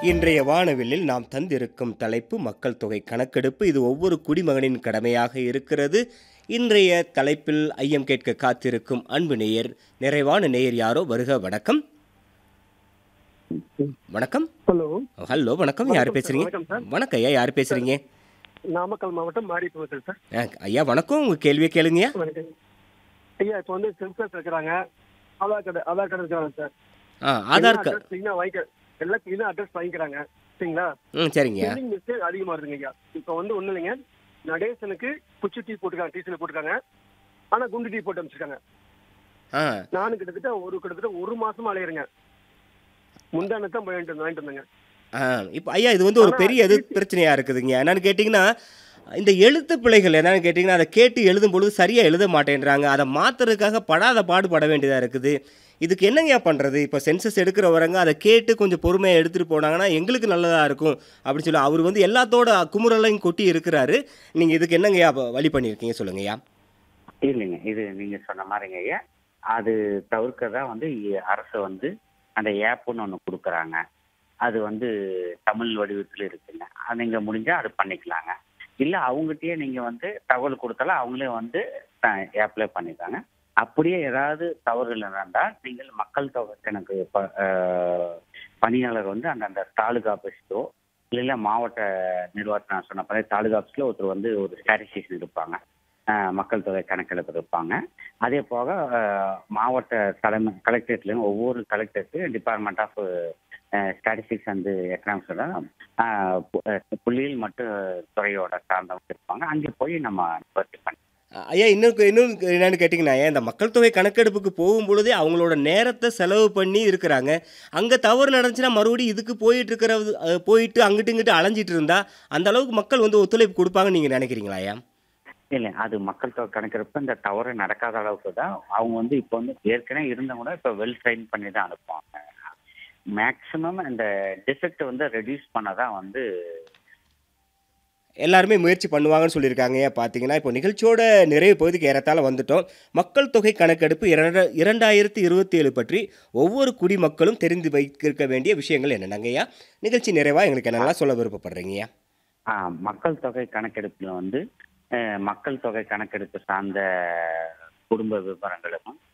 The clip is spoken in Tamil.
இன்றைய வானவில்லில் நாம் தந்திருக்கும் தலைப்பு மக்கள் தொகை கணக்கெடுப்பு இது ஒவ்வொரு குடிமகனின் கடமையாக இருக்கிறது இன்றைய தலைப்பில் ஐயம் கேட்க காத்திருக்கும் அன்பு நேயர் நிறைவான நேயர் யாரோ வருக வணக்கம் வணக்கம் ஹலோ ஹலோ வணக்கம் யார் வணக்கம் சார், பேசுறீங்க வணக்கம் சார். வணக்கம் ஐயா யார் பேசுறீங்க நாமக்கல் மாவட்டம் மாரிப்பகுதியில் சார் ஆ, ஐயா வணக்கம் உங்க கேள்வியை கேளுங்கய்யா வணக்கம் ஐயா இப்போ வந்து சென்சஸ் இருக்கிறாங்க ஆதார் கார்டு ஆதார் கார்டு இருக்கிறாங்க சார் ஆ ஆதார் கார்டு அட்ரஸ் கிளீனாக வாங்கிக்க எல்லாம் கிளீனாக அட்ரஸ் வாங்கிக்கிறாங்க சரிங்களா ம் சரிங்கய்யா ஸ்பெல்லிங் மிஸ்டேக் அதிகமாக இருக்குங்க ஐயா இப்போ வந்து ஒன்றும் இல்லைங்க நடேசனுக்கு குச்சி டீ போட்டுருக்காங்க டீச்சரில் போட்டிருக்காங்க ஆனால் குண்டு டீ போட்டு அமைச்சிருக்காங்க ஆ நானும் கிட்டத்தட்ட ஒரு கிட்டத்தட்ட ஒரு மாசமா அலையிறேங்க முந்தானத்தான் தான் வாங்கிட்டு வாங்கிட்டு வந்தேங்க ஆ இப்போ ஐயா இது வந்து ஒரு ஆனா, பெரிய எது TC பிரச்சனையா இருக்குதுங்க என்னன்னு கேட்டிங்கன்னா இந்த எழுத்து பிழைகள் என்னன்னு கேட்டிங்கன்னா அதை கேட்டு எழுதும் பொழுது சரியாக எழுத மாட்டேன்றாங்க அதை மாற்றுறதுக்காக படாத பாடுபட வேண்டியதாக இருக்குது இதுக்கு என்னங்கய்யா பண்ணுறது இப்போ சென்சஸ் எடுக்கிறவரங்க அதை கேட்டு கொஞ்சம் பொறுமையாக எடுத்துகிட்டு போனாங்கன்னா எங்களுக்கு நல்லதாக இருக்கும் அப்படின்னு சொல்லி அவர் வந்து எல்லாத்தோட குமுறலையும் கொட்டி இருக்கிறாரு நீங்கள் இதுக்கு என்னங்கய்யா வ- வழி பண்ணியிருக்கீங்க சொல்லுங்கய்யா இல்லைங்க இது நீங்க சொன்ன மாதிரிங்க ஐயா அது தவிர்க்க தான் வந்து இ- அரசு வந்து அந்த ஆப்னு ஒன்று கொடுக்குறாங்க அது வந்து தமிழ் வடிவத்தில் இருக்குங்க அது நீங்க முடிஞ்சா அது பண்ணிக்கலாங்க இல்லை அவங்ககிட்டயே நீங்க வந்து தகவல் கொடுத்தாலும் அவங்களே வந்து ஆப்ல பண்ணிட்டாங்க அப்படியே ஏதாவது தவறுகள் நடந்தால் நீங்கள் மக்கள் தொகை கணக்கு ப- அஹ், பணியாளர் வந்து அந்தந்த தாலுகா ஆஃபீஸ்க்கோ இல்லை மாவட்ட நிர்வாகத்தை நான் சொன்ன மாதிரி தாலுகா ஆஃபீஸில் ஒருத்தர் வந்து ஒரு ஸ்டாட்டிஸ்டிஷன் இருப்பாங்க அஹ், மக்கள் தொகை கணக்கெடுப்பு இருப்பாங்க அதே போக அஹ், மாவட்ட தலைமை கலெக்டரேட்லையும் ஒவ்வொரு collectorate department of statistics and எக்கனாமிக்ஸோட புள்ளியியல் மட்டும் துறையோட சார்ந்தவங்க இருப்பாங்க அங்கே போய் நம்ம நிவர்த்தி பண்ணி ஐயா இன்னொரு இன்னொரு என்னன்னு கேட்டிங்கன்னா ஐயா இந்த மக்கள் தொகை கணக்கெடுப்புக்கு போகும் பொழுதே அவங்களோட நேரத்தை செலவு பண்ணி இருக்கிறாங்க அங்கே தவறு நடந்துச்சுன்னா மறுபடியும் இதுக்கு போயிட்டு இருக்கிறது அஹ், போயிட்டு அங்கிட்டு இங்கிட்டு அலைஞ்சிட்டு இருந்தா அந்த அளவுக்கு மக்கள் வந்து ஒத்துழைப்பு கொடுப்பாங்கன்னு நீங்கள் நினைக்கிறீங்களா ஐயா இல்லை அது மக்கள் தொகை கணக்கெடுப்பு இந்த தவறு நடக்காத அளவுக்கு தான் அவங்க வந்து இப்போ வந்து ஏற்கனவே இருந்தவங்க கூட இப்போ வெல் ட்ரைன் பண்ணி தான் அனுப்புவாங்க மேக்ஸிமம் இந்த டிஃபெக்ட் வந்து ரெடியூஸ் பண்ண தான் வந்து எல்லாருமே முயற்சி பண்ணுவாங்கன்னு சொல்லியிருக்காங்க ஐயா பார்த்தீங்கன்னா இப்போ நிகழ்ச்சியோட நிறைவு பகுதிக்கு ஏறத்தாழ வந்துட்டோம் மக்கள் தொகை கணக்கெடுப்பு இரண்ட இரண்டாயிரத்தி இருபத்தி ஏழு பற்றி ஒவ்வொரு குடிமக்களும் தெரிந்து வைத்திருக்க வேண்டிய விஷயங்கள் என்னென்னங்க ஐயா நிகழ்ச்சி நிறைவாக எங்களுக்கு என்னெல்லாம் சொல்ல விருப்பப்படுறீங்க ஐயா ஆ, மக்கள் தொகை கணக்கெடுப்பில் வந்து அஹ், மக்கள் தொகை கணக்கெடுப்பு சார்ந்த குடும்ப விவரங்களும்